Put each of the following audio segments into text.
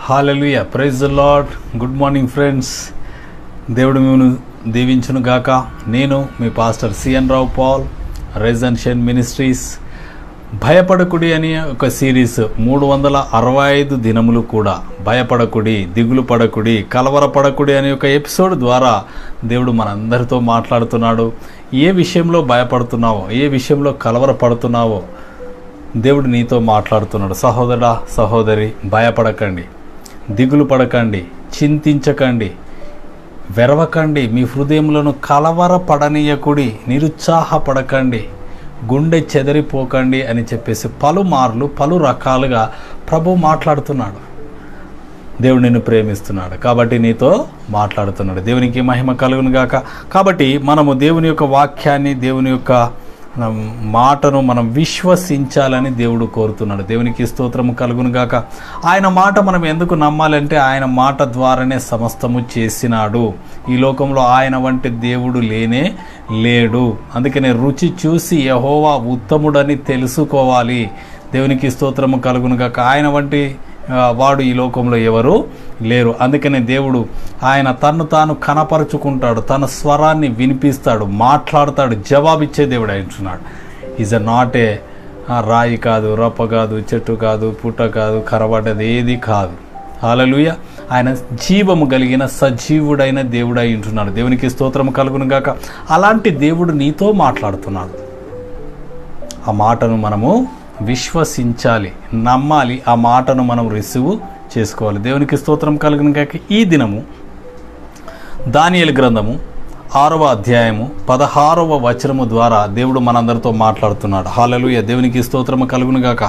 hallelujah praise the lord good morning friends దేవుడు మేము దీవించును గాక నేను మీ pastor CN Rao Paul resurrection ministries భయపడకుడి అని ఒక సిరీస్ మూడు వందల అరవై ఐదు దినములు కూడా భయపడకుడి దిగులు పడకుడి కలవరపడకుడి అనే ఒక ఎపిసోడ్ ద్వారా దేవుడు మనందరితో మాట్లాడుతున్నాడు ఏ విషయంలో భయపడుతున్నావో ఏ విషయంలో కలవరపడుతున్నావో దేవుడు నీతో మాట్లాడుతున్నాడు సహోదరా సహోదరి భయపడకండి దిగులు పడకండి చింతించకండి వెరవకండి మీ హృదయములను కలవరపడనీయకుడి నిరుత్సాహపడకండి గుండె చెదరిపోకండి అని చెప్పేసి పలుమార్లు పలు రకాలుగా ప్రభు మాట్లాడుతున్నాడు దేవుడు నిన్ను ప్రేమిస్తున్నాడు కాబట్టి నీతో మాట్లాడుతున్నాడు దేవునికి మహిమ కలుగును గాక కాబట్టి మనము దేవుని యొక్క వాక్యాన్ని దేవుని యొక్క మనం మాటను మనం విశ్వసించాలని దేవుడు కోరుతున్నాడు దేవునికి స్తోత్రము కలుగును గాక ఆయన మాట మనం ఎందుకు నమ్మాలంటే ఆయన మాట ద్వారానే సమస్తము చేసినాడు ఈ లోకంలో ఆయన వంటి దేవుడు లేనే లేడు అందుకనే రుచి చూసి యహోవా ఉత్తముడని తెలుసుకోవాలి దేవునికి స్తోత్రము కలుగును గాక ఆయన వంటి ఆ, వాడు ఈ లోకంలో ఎవరు లేరు అందుకనే దేవుడు ఆయన తన్ను తాను కనపరుచుకుంటాడు తన స్వరాన్ని వినిపిస్తాడు మాట్లాడతాడు జవాబిచ్చే దేవుడు అంటున్నాడు ఈజ్ అ నాట్ ఏ రాయి కాదు రప్ప కాదు చెట్టు కాదు పుట్ట కాదు కరబడ్డది ఏది కాదు హాలలుయ ఆయన జీవము కలిగిన సజీవుడైన దేవుడై ఉంటున్నాడు దేవునికి స్తోత్రము కలుగును గాక అలాంటి దేవుడు నీతో మాట్లాడుతున్నాడు ఆ మాటను మనము విశ్వసించాలి నమ్మాలి ఆ మాటను మనం రిసీవ్ చేసుకోవాలి దేవునికి స్తోత్రం కలిగిన కాక ఈ దినము దానియలు గ్రంథము ఆరవ అధ్యాయము పదహారవ వచనము ద్వారా దేవుడు మనందరితో మాట్లాడుతున్నాడు హాలలుయ దేవునికి స్తోత్రము కలుగును గాక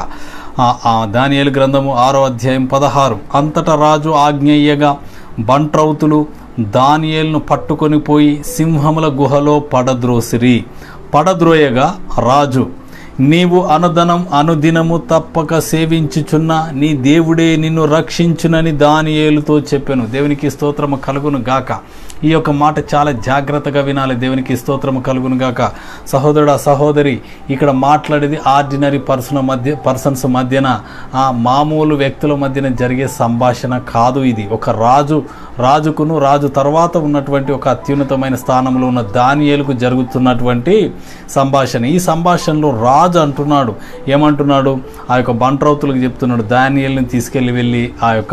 ఆ దానియలు గ్రంథము ఆరో అధ్యాయం పదహారు అంతటా రాజు ఆజ్ఞేయగా బంట్రౌతులు దానియేలును పట్టుకొని పోయి సింహముల గుహలో పడద్రోసిరి పడద్రోయగా రాజు నీవు అనుదనం అనుదినము తప్పక సేవించుచున్న నీ దేవుడే నిన్ను రక్షించునని దానియేలుతో చెప్పాను దేవునికి స్తోత్రము కలుగును గాక ఈ యొక్క మాట చాలా జాగ్రత్తగా వినాలి దేవునికి స్తోత్రము కలుగును గాక సహోదరుడు సహోదరి ఇక్కడ మాట్లాడేది ఆర్డినరీ పర్సన్ మధ్య పర్సన్స్ మధ్యన ఆ మామూలు వ్యక్తుల మధ్యన జరిగే సంభాషణ కాదు ఇది ఒక రాజు రాజుకును రాజు తర్వాత ఉన్నటువంటి ఒక అత్యున్నతమైన స్థానంలో ఉన్న దానియేలుకు జరుగుతున్నటువంటి సంభాషణ ఈ సంభాషణలో రాజు అంటున్నాడు ఏమంటున్నాడు ఆ యొక్క బంట్రౌతులకు చెప్తున్నాడు దానియేలుని తీసుకెళ్ళి వెళ్ళి ఆ యొక్క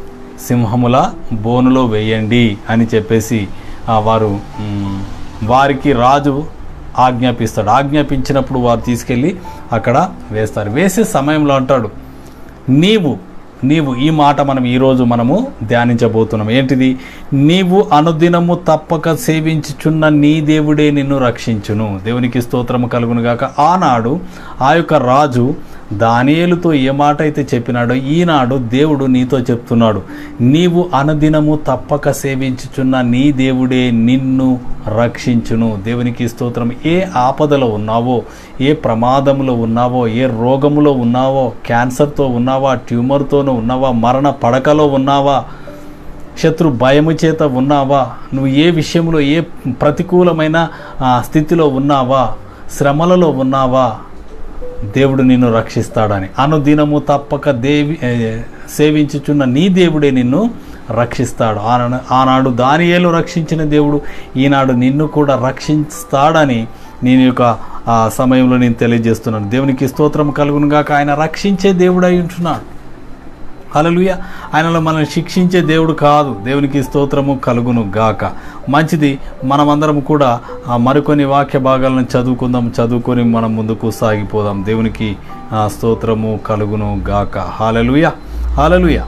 సింహముల బోనులో వేయండి అని చెప్పేసి ఆ, వారు మ్, వారికి రాజు ఆజ్ఞాపిస్తాడు ఆజ్ఞాపించినప్పుడు వారు తీసుకెళ్ళి అక్కడ వేస్తారు వేసే సమయంలో అంటాడు నీవు నీవు ఈ మాట మనం ఈరోజు మనము ధ్యానించబోతున్నాం ఏంటిది నీవు అనుదినము తప్పక సేవించుచున్న నీ దేవుడే నిన్ను రక్షించును దేవునికి స్తోత్రము కలుగును గాక ఆనాడు ఆ యొక్క రాజు దానియేలుతో ఏ మాట అయితే చెప్పినాడో ఈనాడు దేవుడు నీతో చెప్తున్నాడు నీవు అనుదినము తప్పక సేవించుచున్న నీ దేవుడే నిన్ను రక్షించును దేవునికి స్తోత్రం ఏ ఆపదలో ఉన్నావో ఏ ప్రమాదంలో ఉన్నావో ఏ రోగములో ఉన్నావో క్యాన్సర్తో ఉన్నావా ట్యూమర్తోనూ ఉన్నావా మరణ పడకలో ఉన్నావా శత్రు భయము చేత ఉన్నావా నువ్వు ఏ విషయంలో ఏ ప్రతికూలమైన ఆ, స్థితిలో ఉన్నావా శ్రమలలో ఉన్నావా దేవుడు నిన్ను రక్షిస్తాడని అనుదినము తప్పక దేవి ఏ, సేవించుచున్న నీ దేవుడే నిన్ను రక్షిస్తాడు ఆనాడు ఆనాడు దానియేలు రక్షించిన దేవుడు ఈనాడు నిన్ను కూడా రక్షిస్తాడని నేను యొక్క ఆ సమయంలో నేను తెలియజేస్తున్నాను దేవునికి స్తోత్రం కలుగును గాక ఆయన రక్షించే దేవుడై ఉంటున్నాడు హలలుయ ఆయనలో మనల్ని శిక్షించే దేవుడు కాదు దేవునికి స్తోత్రము కలుగును గాక మంచిది మనమందరం కూడా ఆ మరికొన్ని వాక్య భాగాలను చదువుకుందాం చదువుకొని మనం ముందుకు సాగిపోదాం దేవునికి ఆ స్తోత్రము కలుగును గాక హాలలుయ హాలలుయ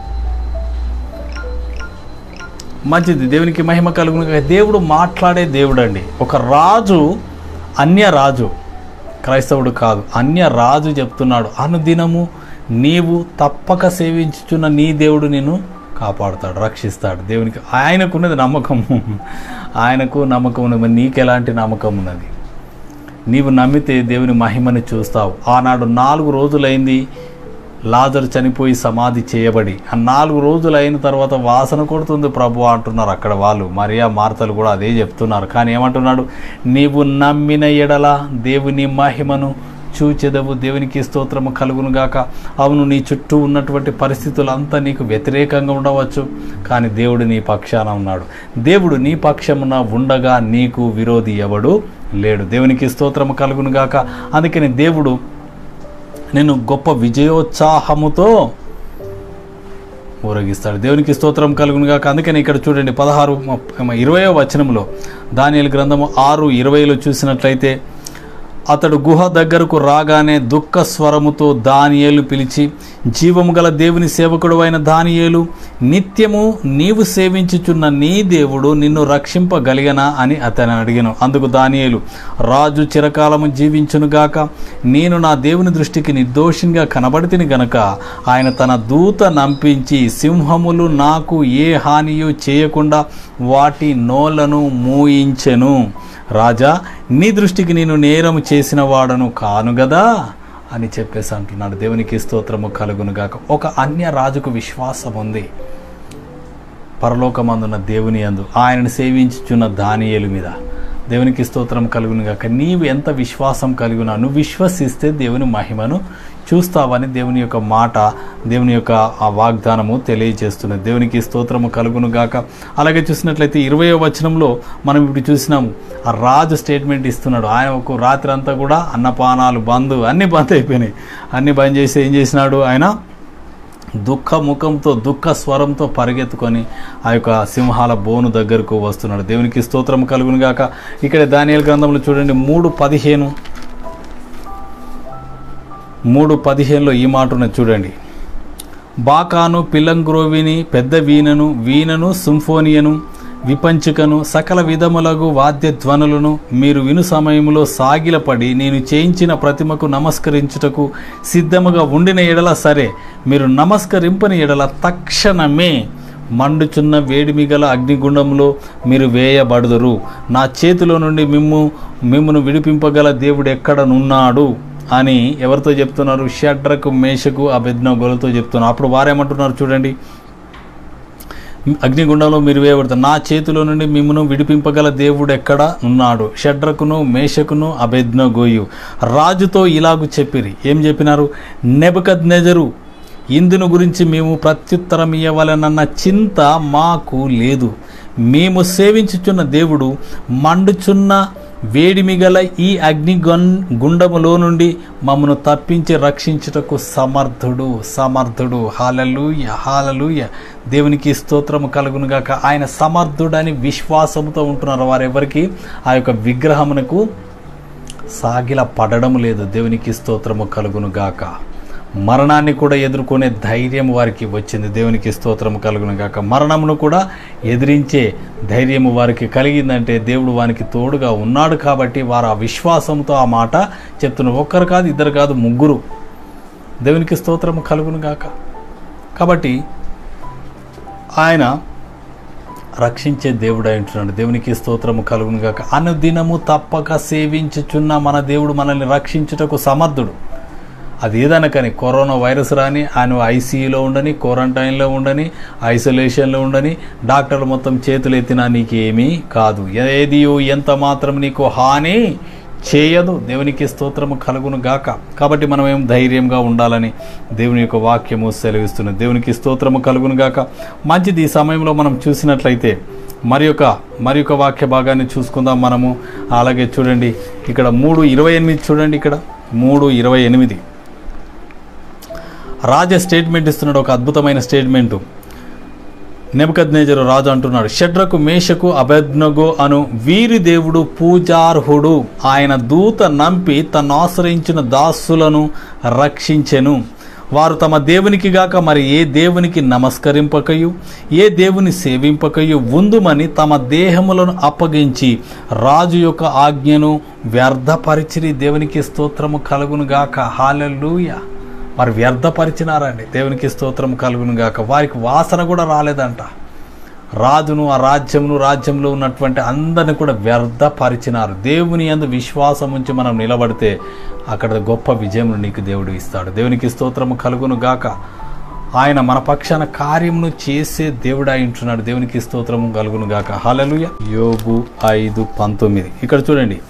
మంచిది దేవునికి మహిమ కలుగును గాక దేవుడు మాట్లాడే దేవుడు అండి ఒక రాజు అన్య రాజు క్రైస్తవుడు కాదు అన్య రాజు చెప్తున్నాడు అనుదినము నీవు తప్పక సేవించుచున్న నీ దేవుడు నిన్ను కాపాడుతాడు రక్షిస్తాడు దేవునికి ఆయనకున్నది నమ్మకము ఆయనకు నమ్మకం ఉన్నది మరి నీకు ఎలాంటి నమ్మకం ఉన్నది నీవు నమ్మితే దేవుని మహిమని చూస్తావు ఆనాడు నాలుగు రోజులైంది లాజరు చనిపోయి సమాధి చేయబడి ఆ నాలుగు రోజులు అయిన తర్వాత వాసన కొడుతుంది ప్రభు అంటున్నారు అక్కడ వాళ్ళు మరియా మార్తలు కూడా అదే చెప్తున్నారు కానీ ఏమంటున్నాడు నీవు నమ్మిన ఎడల దేవుని మహిమను చూచెదవు దేవునికి స్తోత్రము కలుగును గాక అవును నీ చుట్టూ ఉన్నటువంటి పరిస్థితులు అంతా నీకు వ్యతిరేకంగా ఉండవచ్చు కానీ దేవుడు నీ పక్షాన ఉన్నాడు దేవుడు నీ పక్షమున ఉండగా నీకు విరోధి ఎవడు లేడు దేవునికి స్తోత్రము కలుగును గాక అందుకని దేవుడు నేను గొప్ప విజయోత్సాహముతో ఊరగిస్తాడు దేవునికి స్తోత్రం కలుగును గాక అందుకని ఇక్కడ చూడండి పదహారు ఇరవయో వచనంలో దానియలు గ్రంథము ఆరు ఇరవైలో చూసినట్లయితే అతడు గుహ దగ్గరకు రాగానే దుఃఖ స్వరముతో దానియేలు పిలిచి జీవము గల దేవుని సేవకుడు అయిన దానియేలు నిత్యము నీవు సేవించుచున్న నీ దేవుడు నిన్ను రక్షింపగలిగనా అని అతను అడిగాను అందుకు దానియేలు రాజు చిరకాలము జీవించునుగాక నేను నా దేవుని దృష్టికి నిర్దోషిగా కనబడితిని గనక ఆయన తన దూత నంపించి సింహములు నాకు ఏ హానియు చేయకుండా వాటి నోలను మూయించెను రాజా నీ దృష్టికి నేను నేరము చేసిన వాడను కాను గదా అని చెప్పేసి అంటున్నాడు దేవునికి స్తోత్రము కలుగునుగాక ఒక అన్య రాజుకు విశ్వాసం ఉంది పరలోకమందున్న దేవుని యందు ఆయనను సేవించుచున్న దానియేలు మీద దేవునికి స్తోత్రం కలుగును గాక నీవు ఎంత విశ్వాసం కలిగినా నువ్వు విశ్వసిస్తే దేవుని మహిమను చూస్తావని దేవుని యొక్క మాట దేవుని యొక్క ఆ వాగ్దానము తెలియజేస్తున్నది దేవునికి స్తోత్రము కలుగును గాక అలాగే చూసినట్లయితే ఇరవయో వచనంలో మనం ఇప్పుడు చూసినాము ఆ రాజు స్టేట్మెంట్ ఇస్తున్నాడు ఆయన ఒక రాత్రి అంతా కూడా అన్నపానాలు బంద్ అన్నీ బంద్ అయిపోయినాయి అన్నీ బంద్ చేసి ఏం చేసినాడు ఆయన దుఃఖ ముఖంతో దుఃఖ స్వరంతో పరిగెత్తుకొని ఆ యొక్క సింహాల బోను దగ్గరకు వస్తున్నాడు దేవునికి స్తోత్రం కలుగును గాక ఇక్కడ దానియల్ గ్రంథంలో చూడండి మూడు పదిహేను మూడు పదిహేనులో ఈ మాట ఉన్నది చూడండి బాకాను పిల్లంగ్రోవిని పెద్ద వీణను వీణను సింఫోనియను విపంచికను సకల విధములగు వాద్యధ్వనులను మీరు విను సమయంలో సాగిలపడి నేను చేయించిన ప్రతిమకు నమస్కరించుటకు సిద్ధముగా ఉండిన ఎడల సరే మీరు నమస్కరింపని ఎడల తక్షణమే మండుచున్న వేడిమి గల అగ్నిగుండంలో మీరు వేయబడుదురు నా చేతిలో నుండి మిమ్ము మిమ్మును విడిపింపగల దేవుడు ఎక్కడనున్నాడు అని ఎవరితో చెప్తున్నారు షడ్రకు మేషకు అభిజ్ఞగోలతో చెప్తున్నారు అప్పుడు వారేమంటున్నారు చూడండి అగ్నిగుండంలో మీరు వేయబడతారు నా చేతిలో నుండి మిమ్మను విడిపింపగల దేవుడు ఎక్కడ ఉన్నాడు షడ్రకును మేషకును అభెజ్ఞగోయు రాజుతో ఇలాగు చెప్పిరి ఏం చెప్పినారు నెబకద్ నెజరు ఇందును గురించి మేము ప్రత్యుత్తరం ఇవ్వవలనన్న చింత మాకు లేదు మేము సేవించుచున్న దేవుడు మండుచున్న వేడిమి గల ఈ అగ్ని గన్ గుండములో నుండి మమ్మను తప్పించి రక్షించుటకు సమర్థుడు సమర్థుడు హాలలుయ హాలలుయ దేవునికి స్తోత్రము కలుగునుగాక ఆయన సమర్థుడని విశ్వాసంతో ఉంటున్నారు వారెవరికి ఆ యొక్క విగ్రహమునకు సాగిల పడడం లేదు దేవునికి స్తోత్రము కలుగునుగాక మరణాన్ని కూడా ఎదుర్కొనే ధైర్యం వారికి వచ్చింది దేవునికి స్తోత్రము కలుగును గాక మరణమును కూడా ఎదిరించే ధైర్యం వారికి కలిగిందంటే దేవుడు వానికి తోడుగా ఉన్నాడు కాబట్టి వారు ఆ విశ్వాసంతో ఆ మాట చెప్తున్నారు ఒక్కరు కాదు ఇద్దరు కాదు ముగ్గురు దేవునికి స్తోత్రము కలుగును గాక కాబట్టి ఆయన రక్షించే దేవుడు అంటున్నాడు దేవునికి స్తోత్రము కలుగును గాక అనుదినము తప్పక సేవించుచున్న మన దేవుడు మనల్ని రక్షించుటకు సమర్థుడు అది ఏదైనా కానీ కరోనా వైరస్ రాని ఆయన ఐసీయూలో ఉండని క్వారంటైన్లో ఉండని ఐసోలేషన్లో ఉండని డాక్టర్లు మొత్తం చేతులు ఎత్తినా నీకేమీ కాదు ఏది ఎంత మాత్రం నీకు హాని చేయదు దేవునికి స్తోత్రము కలుగును గాక కాబట్టి మనం ఏం ధైర్యంగా ఉండాలని దేవుని యొక్క వాక్యము సెలవిస్తున్నది దేవునికి స్తోత్రము కలుగును గాక మంచిది ఈ సమయంలో మనం చూసినట్లయితే మరి యొక్క మరి యొక్క వాక్య భాగాన్ని చూసుకుందాం మనము అలాగే చూడండి ఇక్కడ మూడు ఇరవై ఎనిమిది చూడండి ఇక్కడ మూడు ఇరవై ఎనిమిది రాజ స్టేట్మెంట్ ఇస్తున్నాడు ఒక అద్భుతమైన స్టేట్మెంటు నెబకద్నేజరు రాజు అంటున్నాడు షడ్రకు మేషకు అభజ్ఞగో అను వీరి దేవుడు పూజార్హుడు ఆయన దూత నంపి తను ఆశ్రయించిన దాసులను రక్షించెను వారు తమ దేవునికి గాక మరి ఏ దేవునికి నమస్కరింపకయు ఏ దేవుని సేవింపకయు ఉందుమని తమ దేహములను అప్పగించి రాజు యొక్క ఆజ్ఞను వ్యర్థపరిచిరి దేవునికి స్తోత్రము కలుగును గాక హాలెలూయ వారు వ్యర్థపరిచినారండి దేవునికి స్తోత్రం కలుగును గాక వారికి వాసన కూడా రాలేదంట రాజును ఆ రాజ్యమును రాజ్యంలో ఉన్నటువంటి అందరిని కూడా వ్యర్థపరిచినారు దేవుని అందు విశ్వాసం ఉంచి మనం నిలబడితే అక్కడ గొప్ప విజయం నీకు దేవుడు ఇస్తాడు దేవునికి స్తోత్రము కలుగును గాక ఆయన మన పక్షాన కార్యమును చేసే దేవుడు ఉంటున్నాడు దేవునికి స్తోత్రము కలుగును గాక హలలుయ యోగు ఐదు పంతొమ్మిది ఇక్కడ చూడండి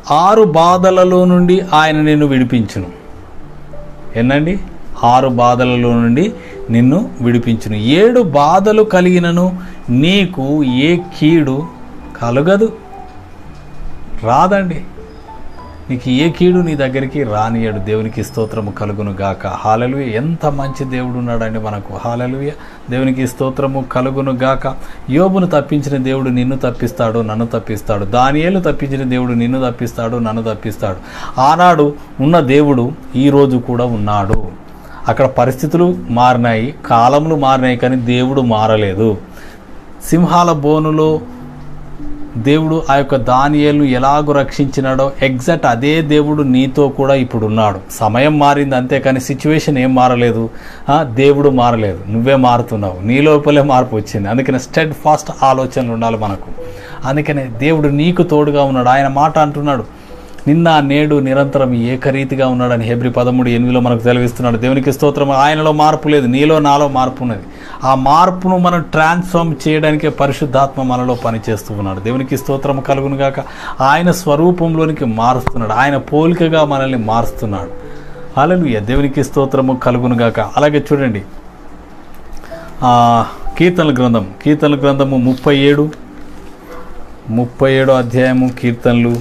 ఆరు బాధలలో నుండి ఆయన నిన్ను విడిపించును ఎన్నండి ఆరు బాధలలో నుండి నిన్ను విడిపించును ఏడు బాధలు కలిగినను నీకు ఏ కీడు కలగదు రాదండి నీకు ఏ కీడు నీ దగ్గరికి రానియడు దేవునికి స్తోత్రము కలుగును గాక హాలలుయ ఎంత మంచి దేవుడు ఉన్నాడండి మనకు హాలలుయ దేవునికి స్తోత్రము కలుగును గాక యోబును తప్పించిన దేవుడు నిన్ను తప్పిస్తాడు నన్ను తప్పిస్తాడు దానియేలు తప్పించిన దేవుడు నిన్ను తప్పిస్తాడు నన్ను తప్పిస్తాడు ఆనాడు ఉన్న దేవుడు ఈ రోజు కూడా ఉన్నాడు అక్కడ పరిస్థితులు మారినాయి కాలములు మారినాయి కానీ దేవుడు మారలేదు సింహాల బోనులో దేవుడు ఆ యొక్క దానియేలు ఎలాగో రక్షించినాడో ఎగ్జాక్ట్ అదే దేవుడు నీతో కూడా ఇప్పుడు ఉన్నాడు సమయం మారింది అంతేకాని సిచ్యువేషన్ ఏం మారలేదు ఆ, దేవుడు మారలేదు నువ్వే మారుతున్నావు నీ లోపలే మార్పు వచ్చింది అందుకని స్టెడ్ ఫాస్ట్ ఆలోచనలు ఉండాలి మనకు అందుకనే దేవుడు నీకు తోడుగా ఉన్నాడు ఆయన మాట అంటున్నాడు నిన్న నేడు నిరంతరం ఏకరీతిగా ఉన్నాడని హెబ్రి పదమూడు ఎనిమిదిలో మనకు తెలివిస్తున్నాడు దేవునికి స్తోత్రం ఆయనలో మార్పు లేదు నీలో నాలో మార్పు ఉన్నది ఆ మార్పును మనం ట్రాన్స్ఫార్మ్ చేయడానికే పరిశుద్ధాత్మ మనలో పనిచేస్తూ ఉన్నాడు దేవునికి స్తోత్రం కలుగును గాక ఆయన స్వరూపంలోనికి మారుస్తున్నాడు ఆయన పోలికగా మనల్ని మారుస్తున్నాడు అలలుయ దేవునికి స్తోత్రము కలుగును గాక అలాగే చూడండి ఆ, కీర్తనల గ్రంథం కీర్తనల గ్రంథము ముప్పై ఏడు ముప్పై ఏడో అధ్యాయము కీర్తనలు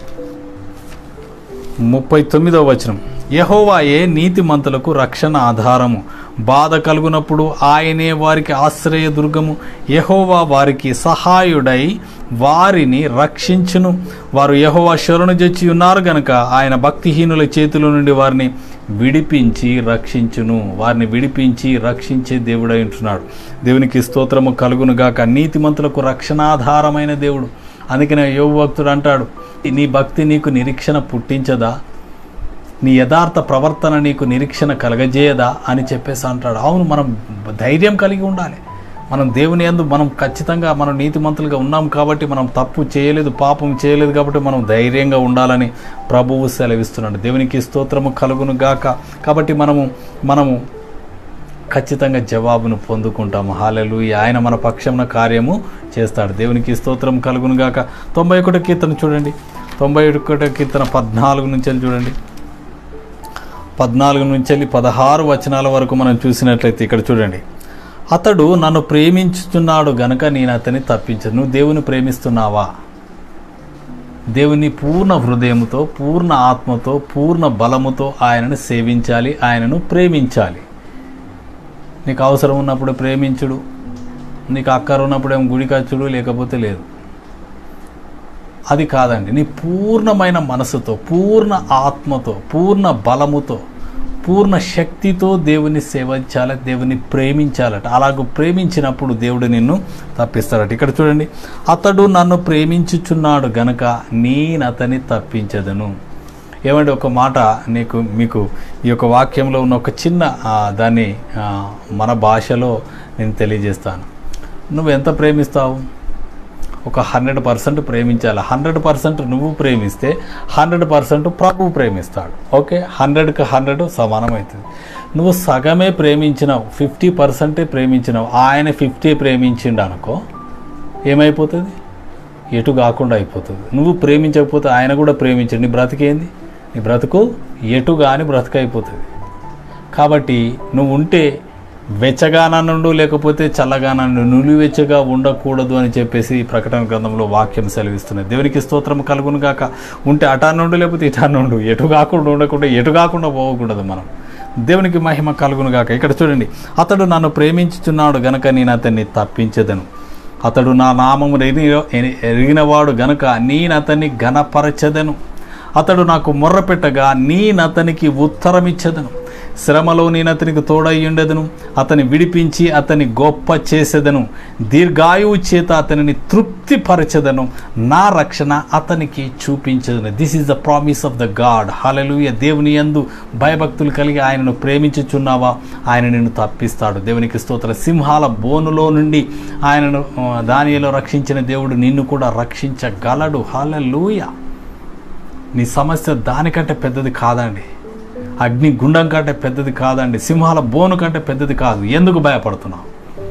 ముప్పై తొమ్మిదవ వచనం యహోవాయే నీతిమంతులకు రక్షణ ఆధారము బాధ కలుగునప్పుడు ఆయనే వారికి ఆశ్రయ దుర్గము యహోవా వారికి సహాయుడై వారిని రక్షించును వారు యహోవా శరణు జొచ్చి ఉన్నారు గనుక ఆయన భక్తిహీనుల చేతుల నుండి వారిని విడిపించి రక్షించును వారిని విడిపించి రక్షించే దేవుడై ఉంటున్నాడు దేవునికి స్తోత్రము కలుగును గాక నీతిమంతులకు రక్షణాధారమైన దేవుడు అందుకనే యోగ భక్తుడు అంటాడు నీ భక్తి నీకు నిరీక్షణ పుట్టించదా నీ యథార్థ ప్రవర్తన నీకు నిరీక్షణ కలగజేయదా అని చెప్పేసి అంటాడు అవును మనం ధైర్యం కలిగి ఉండాలి మనం దేవుని యందు మనం ఖచ్చితంగా మనం నీతిమంతులుగా ఉన్నాం కాబట్టి మనం తప్పు చేయలేదు పాపం చేయలేదు కాబట్టి మనం ధైర్యంగా ఉండాలని ప్రభువు సెలవిస్తున్నాడు దేవునికి స్తోత్రము కలుగును గాక కాబట్టి మనము మనము ఖచ్చితంగా జవాబును పొందుకుంటాము హాలలు ఆయన మన పక్షమున కార్యము చేస్తాడు దేవునికి స్తోత్రం కలుగును గాక తొంభై ఒకటో కీర్తన చూడండి తొంభై ఒకటో కీర్తన పద్నాలుగు నుంచి వెళ్ళి చూడండి పద్నాలుగు నుంచి వెళ్ళి పదహారు వచనాల వరకు మనం చూసినట్లయితే ఇక్కడ చూడండి అతడు నన్ను ప్రేమించుతున్నాడు గనక నేను అతన్ని తప్పించను నువ్వు దేవుని ప్రేమిస్తున్నావా దేవుని పూర్ణ హృదయముతో పూర్ణ ఆత్మతో పూర్ణ బలముతో ఆయనను సేవించాలి ఆయనను ప్రేమించాలి నీకు అవసరం ఉన్నప్పుడు ప్రేమించుడు నీకు అక్కర ఉన్నప్పుడు ఏం గుడి ఖర్చుడు లేకపోతే లేదు అది కాదండి నీ పూర్ణమైన మనసుతో పూర్ణ ఆత్మతో పూర్ణ బలముతో పూర్ణ శక్తితో దేవుని సేవించాలి దేవుని ప్రేమించాలట అలాగ ప్రేమించినప్పుడు దేవుడు నిన్ను తప్పిస్తాడట ఇక్కడ చూడండి అతడు నన్ను ప్రేమించుచున్నాడు గనక నేను అతని తప్పించదను ఏమంటే ఒక మాట నీకు మీకు ఈ యొక్క వాక్యంలో ఉన్న ఒక చిన్న ఆ, దాన్ని ఆ, మన భాషలో నేను తెలియజేస్తాను నువ్వు ఎంత ప్రేమిస్తావు ఒక హండ్రెడ్ పర్సెంట్ ప్రేమించాలి హండ్రెడ్ పర్సెంట్ నువ్వు ప్రేమిస్తే హండ్రెడ్ పర్సెంట్ ప్రభు ప్రేమిస్తాడు ఓకే హండ్రెడ్కి హండ్రెడ్ సమానం అవుతుంది నువ్వు సగమే ప్రేమించినావు ఫిఫ్టీ పర్సెంటే ప్రేమించినావు ఆయన ఫిఫ్టీ ప్రేమించిండు అనుకో ఏమైపోతుంది ఎటు కాకుండా అయిపోతుంది నువ్వు ప్రేమించకపోతే ఆయన కూడా ప్రేమించడు నీ బ్రతికేంది నీ బ్రతుకు ఎటు కాని బ్రతుకు అయిపోతుంది కాబట్టి నువ్వు ఉంటే వెచ్చగానండు లేకపోతే చల్లగానండు నులివెచ్చగా ఉండకూడదు అని చెప్పేసి ఈ ప్రకటన గ్రంథంలో వాక్యం సెలవిస్తున్నది దేవునికి స్తోత్రం కలుగును గాక ఉంటే అటా నుండు లేకపోతే ఇటా నుండు ఎటు కాకుండా ఉండకుండా ఎటు కాకుండా పోకూడదు మనం దేవునికి మహిమ కలుగును గాక ఇక్కడ చూడండి అతడు నన్ను ప్రేమించుచున్నాడు గనక నేను అతన్ని తప్పించదను అతడు నా నామము ఎరిగి ఎరిగినవాడు గనుక నేను అతన్ని ఘనపరచదను అతడు నాకు మొర్రపెట్టగా నేనతనికి ఉత్తరమిచ్చదను శ్రమలో నేను అతనికి తోడయ్యుండెదను అతని విడిపించి అతని గొప్ప చేసేదను దీర్ఘాయువు చేత అతనిని తృప్తిపరచదను నా రక్షణ అతనికి చూపించదను this is the promise of the God hallelujah దేవుని యందు భయభక్తులు కలిగి ఆయనను ప్రేమించుచున్నావా ఆయన నిన్ను తప్పిస్తాడు దేవునికి స్తోత్ర సింహాల బోనులో నుండి ఆయనను ఆ, దానిలో రక్షించిన దేవుడు నిన్ను కూడా రక్షించగలడు హలలుయ నీ సమస్య దానికంటే పెద్దది కాదండి అగ్ని గుండం కంటే పెద్దది కాదండి సింహాల బోను కంటే పెద్దది కాదు ఎందుకు భయపడుతున్నావు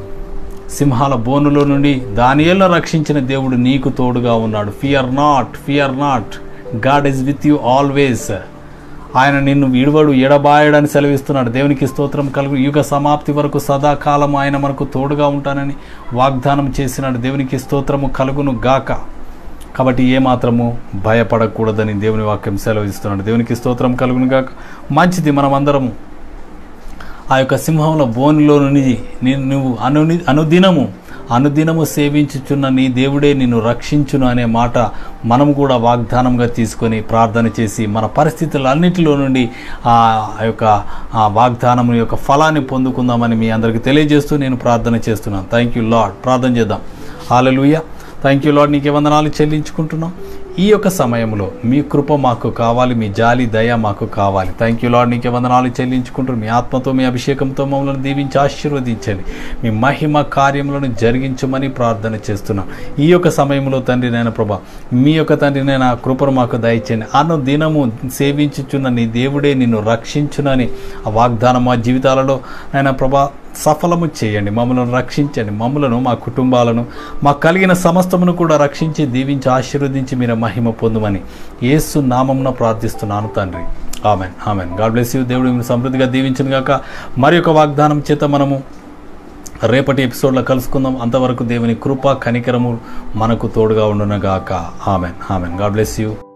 సింహాల బోనులో నుండి దానియేల్లో రక్షించిన దేవుడు నీకు తోడుగా ఉన్నాడు fear not fear not God is with you always ఆయన నిన్ను విడువడు ఎడబాయడని సెలవిస్తున్నాడు దేవునికి స్తోత్రం కలుగు యుగ సమాప్తి వరకు సదాకాలం ఆయన మనకు తోడుగా ఉంటానని వాగ్దానం చేసినాడు దేవునికి స్తోత్రము కలుగును గాక కాబట్టి ఏమాత్రము భయపడకూడదని దేవుని వాక్యం సెలవిస్తున్నాడు దేవునికి స్తోత్రం కలుగును గాక మంచిది మనమందరము ఆ యొక్క సింహంలో బోనిలో నుండి నేను నువ్వు అను అనుదినము అనుదినము సేవించుచున్న నీ దేవుడే నిన్ను రక్షించును అనే మాట మనం కూడా వాగ్దానంగా తీసుకొని ప్రార్థన చేసి మన పరిస్థితులన్నిటిలో నుండి ఆ యొక్క ఆ వాగ్దానం యొక్క ఫలాన్ని పొందుకుందామని మీ అందరికీ తెలియజేస్తూ నేను ప్రార్థన చేస్తున్నాను థ్యాంక్ యూ లాడ్ ప్రార్థన చేద్దాం హాలలుయ థ్యాంక్ యూ లాడ్ నీకే వందనాలు చెల్లించుకుంటున్నాం ఈ యొక్క సమయంలో మీ కృప మాకు కావాలి మీ జాలి దయ మాకు కావాలి థ్యాంక్ యూ లాడ్ నీకే వందనాలు చెల్లించుకుంటూ మీ ఆత్మతో మీ అభిషేకంతో మమ్మల్ని దీవించి ఆశీర్వదించండి మీ మహిమ కార్యములను జరిగించమని ప్రార్థన చేస్తున్నాం ఈ యొక్క సమయంలో తండ్రి నేను ప్రభా మీ యొక్క తండ్రి నేను ఆ కృపను మాకు దయచేయండి అను దినము సేవించుచున్న నీ దేవుడే నిన్ను రక్షించునని ఆ వాగ్దానం మా జీవితాలలో నాయన ప్రభా సఫలము చేయండి మమ్మల్ని రక్షించండి మమ్మలను మా కుటుంబాలను మాకు కలిగిన సమస్తమును కూడా రక్షించి దీవించి ఆశీర్వదించి మీరు మహిమ పొందుమని యేసు నామమున ప్రార్థిస్తున్నాను తండ్రి amen amen God bless you దేవుడు మిమ్మల్ని సమృద్ధిగా దీవించిన గాక మరి ఒక వాగ్దానం చేత మనము రేపటి ఎపిసోడ్లో కలుసుకుందాం అంతవరకు దేవుని కృప కనికరము మనకు తోడుగా ఉండునగాక amen amen God bless you